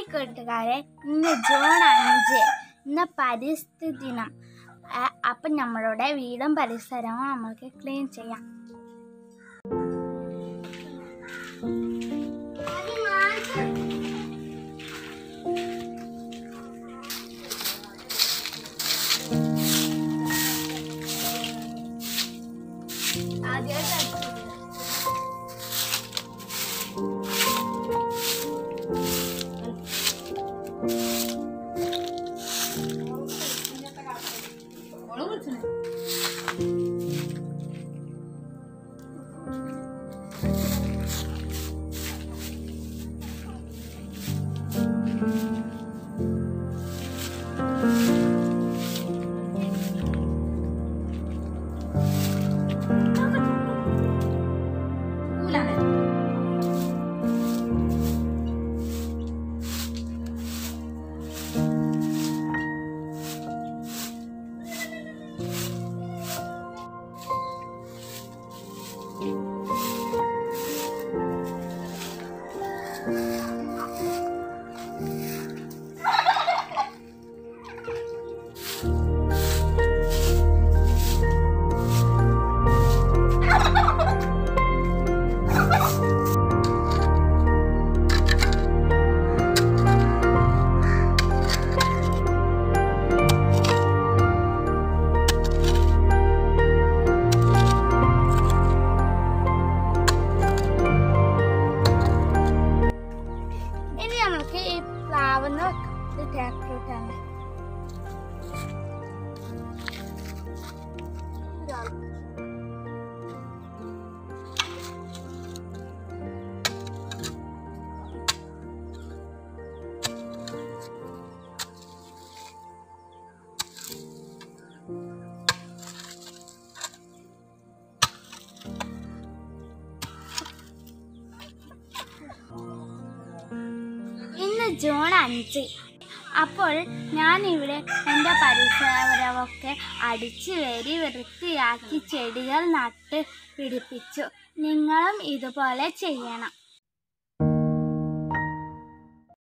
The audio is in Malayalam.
കൂട്ടുകാരെ ഇന്ന് ജൂൺ അഞ്ച് ഇന്ന് പരിസ്ഥിതി ദിനം ആ, അപ്പം നമ്മളുടെ വീടും പരിസരവും നമുക്ക് ക്ലീൻ ചെയ്യാം ഇനി നമുക്ക് ഈ പ്ലാവെന്ന് വെക്കാം ഇത് ടാപ്പ് ഫ്രൂട്ടാണ് ഇന്ന് ജൂൺ അഞ്ച് അപ്പോൾ ഞാൻ ഇവിടെ എൻ്റെ പരിസരമൊക്കെ അടിച്ചു വരി വൃത്തിയാക്കി ചെടികൾ നട്ട് പിടിപ്പിച്ചു നിങ്ങളും ഇതുപോലെ ചെയ്യണം